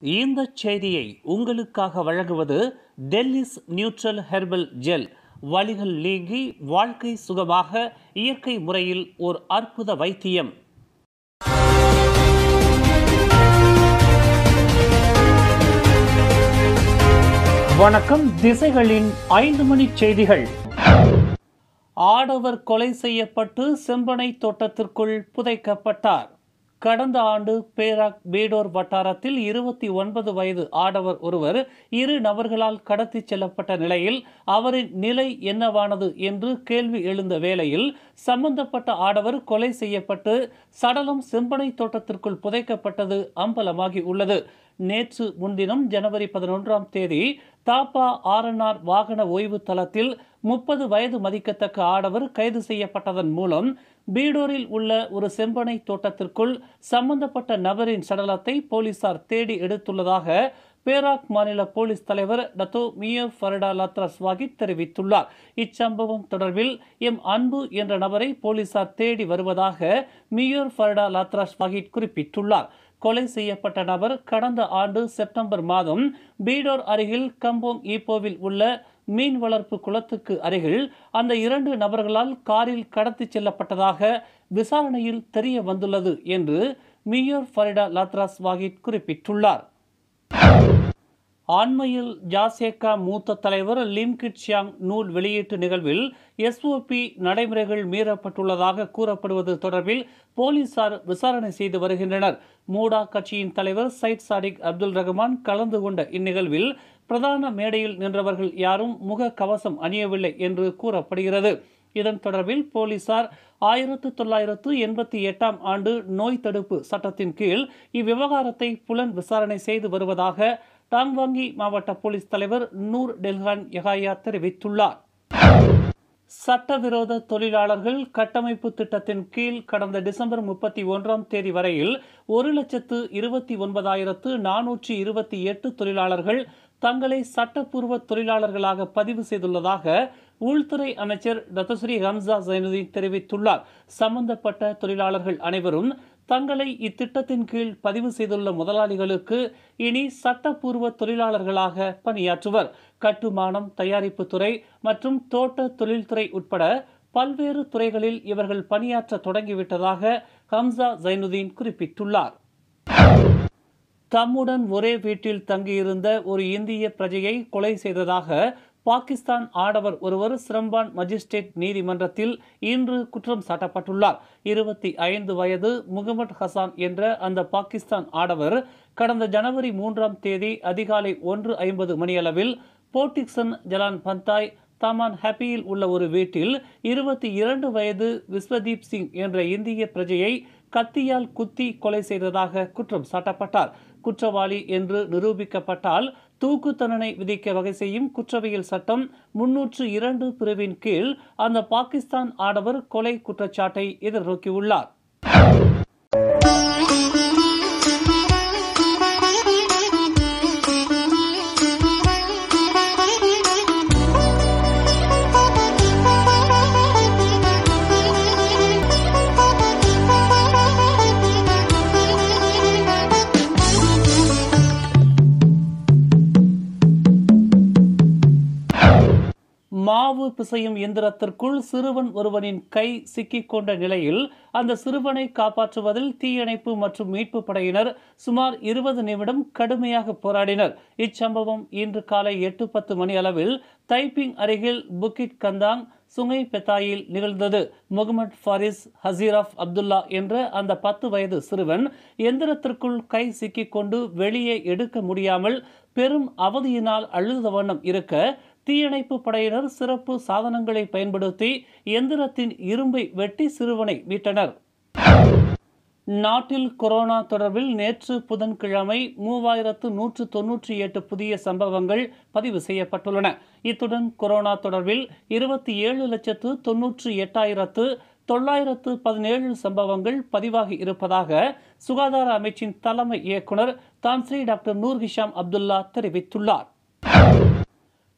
இந்த செய்தியை உங்களுக்காக வழங்குவது டெல்லிஸ் நியூட்ரல் ஹெர்பல் ஜெல் வலிகள் நீங்கி வாழ்க்கை சுகமாக இயற்கை முறையில் ஓர் அற்புத வைத்தியம் வணக்கம் திசைகளின் ஐந்து மணி செய்திகள் ஆடவர் கொலை செய்யப்பட்டு செம்பனை தோட்டத்திற்குள் புதைக்கப்பட்டார் கடந்த ஆண்டு பேராக் பீடோர் வட்டாரத்தில் இருபத்தி ஒன்பது வயது ஆடவர் ஒருவர் இரு நபர்களால் கடத்தி செல்லப்பட்ட நிலையில் அவரின் நிலை என்னவானது என்று கேள்வி எழுந்த வேளையில் சம்பந்தப்பட்ட ஆடவர் கொலை செய்யப்பட்டு சடலம் செம்பனை தோட்டத்திற்குள் புதைக்கப்பட்டது அம்பலமாகி உள்ளது நேற்று முன்தினம் ஜனவரி பதினொன்றாம் தேதி தாப்பா ஆர்என்ஆர் வாகன ஓய்வு தளத்தில் முப்பது வயது மதிக்கத்தக்க ஆடவர் கைது செய்யப்பட்டதன் மூலம் பீடோரில் உள்ள ஒரு செம்பனை தோட்டத்திற்குள் சம்பந்தப்பட்ட நபரின் சடலத்தை போலீசார் தேடி எடுத்துள்ளதாக பேராக் மாநில போலீஸ் தலைவர் டத்தோ மியோ ஃபரடா லத்ராஸ் வாகித் தெரிவித்துள்ளார் இச்சம்பவம் தொடர்பில் எம் அன்பு என்ற நபரை போலீசார் தேடி வருவதாக மியோர் ஃபரடா லத்ராஸ் வாகித் குறிப்பிட்டுள்ளார் கொலை செய்யப்பட்ட நபர் கடந்த ஆண்டு செப்டம்பர் மாதம் பீடோர் அருகில் கம்போங் ஈப்போவில் உள்ள மீன் வளர்ப்பு குளத்துக்கு அருகில் அந்த இரண்டு நபர்களால் காரில் கடத்திச் செல்லப்பட்டதாக விசாரணையில் தெரிய வந்துள்ளது என்று மியோர் ஃபரிடா லாத்ராஸ் வாகித் குறிப்பிட்டுள்ளார் ஆண்மையில் ஜாசேகா மூத்த தலைவர் லிம் கிட்சியாங் நூல் வெளியீட்டு நிகழ்வில் எஸ்ஓபி நடைமுறைகள் மீறப்பட்டுள்ளதாக கூறப்படுவது தொடர்பில் போலீசார் விசாரணை செய்து வருகின்றனர் மூடா கட்சியின் தலைவர் சைட் சாடிக் அப்துல் ரஹ்மான் கலந்து கொண்ட இந்நிகழ்வில் பிரதான மேடையில் நின்றவர்கள் யாரும் முக கவசம் அணியவில்லை என்று கூறப்படுகிறது இதன் தொடர்பில் போலீசார் ஆயிரத்து தொள்ளாயிரத்து எண்பத்தி எட்டாம் ஆண்டு நோய் தடுப்பு சட்டத்தின் கீழ் இவ்விவகாரத்தை புலன் விசாரணை செய்து வருவதாக டாங்வாங்கி மாவட்ட போலீஸ் தலைவர் நூர் டெல்ஹான் யகாயா தெரிவித்துள்ளார் சட்டவிரோத தொழிலாளர்கள் கட்டமைப்பு திட்டத்தின் கீழ் கடந்த டிசம்பர் முப்பத்தி ஒன்றாம் தேதி வரையில் ஒரு லட்சத்து இருபத்தி ஒன்பதாயிரத்து நானூற்றி இருபத்தி எட்டு தொழிலாளர்கள் தங்களை சட்டப்பூர்வ தொழிலாளர்களாக பதிவு செய்துள்ளதாக உள்துறை அமைச்சர் டத்தஸ்ரீ ஹம்சா ஜைனுதீன் தெரிவித்துள்ளார் சம்பந்தப்பட்ட தொழிலாளர்கள் அனைவரும் தங்களை இத்திட்டத்தின் கீழ் பதிவு செய்துள்ள முதலாளிகளுக்கு இனி சட்டப்பூர்வ தொழிலாளர்களாக பணியாற்றுவர் கட்டுமானம் தயாரிப்பு துறை மற்றும் தோட்ட தொழில்துறை உட்பட பல்வேறு துறைகளில் இவர்கள் பணியாற்ற தொடங்கிவிட்டதாக ஹம்சா ஜைனுதீன் குறிப்பிட்டுள்ளார் தம்முடன் ஒரே வீட்டில் தங்கியிருந்த ஒரு இந்திய பிரஜையை கொலை செய்ததாக பாகிஸ்தான் ஆடவர் ஒருவர் சிரம்பான் மஜிஸ்ட்ரேட் நீதிமன்றத்தில் இன்று குற்றம் சாட்டப்பட்டுள்ளார் இருபத்தி ஐந்து வயது முகமது ஹசான் என்ற அந்த பாகிஸ்தான் ஆடவர் கடந்த ஜனவரி மூன்றாம் தேதி அதிகாலை ஒன்று ஐம்பது மணியளவில் போர்டிக்சன் ஜலான் பந்தாய் தாமான் ஹாப்பியில் உள்ள ஒரு வீட்டில் இருபத்தி இரண்டு வயது விஸ்வதீப் சிங் என்ற இந்திய பிரஜையை கத்தியால் குத்தி கொலை செய்ததாக குற்றம் சாட்டப்பட்டார் குற்றவாளி என்று நிரூபிக்கப்பட்டால் தூக்கு தண்டனை விதிக்க வகை செய்யும் குற்றவியல் சட்டம் முன்னூற்று இரண்டு பிரிவின் கீழ் அந்த பாகிஸ்தான் ஆடவர் கொலை குற்றச்சாட்டை எதிர்நோக்கியுள்ளார் மாவு பிசையும் இயந்திரத்திற்குள் சிறுவன் ஒருவனின் கை சிக்கிக் கொண்ட நிலையில் அந்த சிறுவனை காப்பாற்றுவதில் தீயணைப்பு மற்றும் மீட்பு படையினர் சுமார் இருபது நிமிடம் கடுமையாக போராடினர் இச்சம்பவம் இன்று காலை எட்டு பத்து மணி அளவில் தைப்பிங் அருகில் புக்கிட் கந்தாங் சுங்கை பெத்தாயில் நிகழ்ந்தது முகமது ஃபாரிஸ் ஹசீராப் அப்துல்லா என்ற அந்த பத்து வயது சிறுவன் எந்திரத்திற்குள் கை சிக்கிக் கொண்டு வெளியே எடுக்க முடியாமல் பெரும் அவதியினால் அழுத வண்ணம் இருக்க தீயணைப்பு படையினர் சிறப்பு சாதனங்களை பயன்படுத்தி எந்திரத்தின் இரும்பை வெட்டி சிறுவனை மீட்டனர் நாட்டில் கொரோனா தொடர்பில் நேற்று புதன்கிழமை மூவாயிரத்து நூற்று தொன்னூற்றி எட்டு புதிய சம்பவங்கள் பதிவு செய்யப்பட்டுள்ளன இத்துடன் கொரோனா தொடர்பில் இருபத்தி ஏழு லட்சத்து தொன்னூற்றி எட்டாயிரத்து தொள்ளாயிரத்து பதினேழு சம்பவங்கள் பதிவாகி இருப்பதாக சுகாதார அமைச்சின் தலைமை இயக்குனர் தான்ஸ்ரீ டாக்டர் நூர் ஹிஷாம் அப்துல்லா தெரிவித்துள்ளார்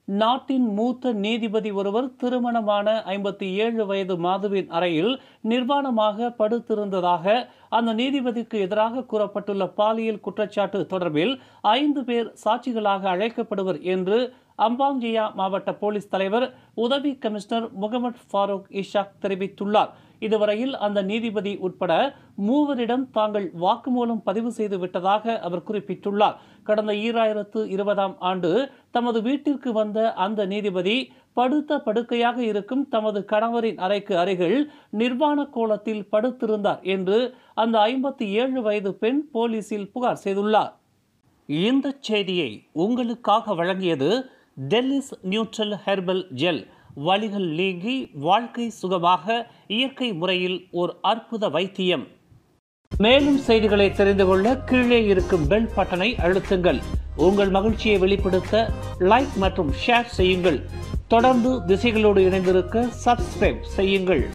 நாட்டின் மூத்த நீதிபதி ஒருவர் திருமணமான ஐம்பத்தி ஏழு வயது மாதுவின் அறையில் நிர்வாணமாக படுத்திருந்ததாக அந்த நீதிபதிக்கு எதிராக கூறப்பட்டுள்ள பாலியல் குற்றச்சாட்டு தொடர்பில் ஐந்து பேர் சாட்சிகளாக அழைக்கப்படுவர் என்று அம்பாஞ்சியா மாவட்ட போலீஸ் தலைவர் உதவி கமிஷனர் முகமது ஃபாரூக் இஷாக் தெரிவித்துள்ளார் இதுவரையில் அந்த நீதிபதி உட்பட மூவரிடம் தாங்கள் வாக்குமூலம் பதிவு செய்து விட்டதாக அவர் குறிப்பிட்டுள்ளார் கடந்த ஈராயிரத்து இருபதாம் ஆண்டு தமது வீட்டிற்கு வந்த அந்த நீதிபதி படுத்த படுக்கையாக இருக்கும் தமது கணவரின் அறைக்கு அருகில் நிர்வாண கோலத்தில் படுத்திருந்தார் என்று அந்த ஐம்பத்தி ஏழு வயது பெண் போலீசில் புகார் செய்துள்ளார் இந்த செய்தியை உங்களுக்காக வழங்கியது டெல்லிஸ் நியூட்ரல் ஹெர்பல் ஜெல் வலிகள் நீங்கி வாழ்க்கை சுகமாக இயற்கை முறையில் ஒரு அற்புத வைத்தியம் மேலும் செய்திகளை தெரிந்து கொள்ள கீழே இருக்கும் பெல் பட்டனை அழுத்துங்கள் உங்கள் மகிழ்ச்சியை வெளிப்படுத்த லைக் மற்றும் ஷேர் செய்யுங்கள் தொடர்ந்து திசைகளோடு இணைந்திருக்க சப்ஸ்கிரைப் செய்யுங்கள்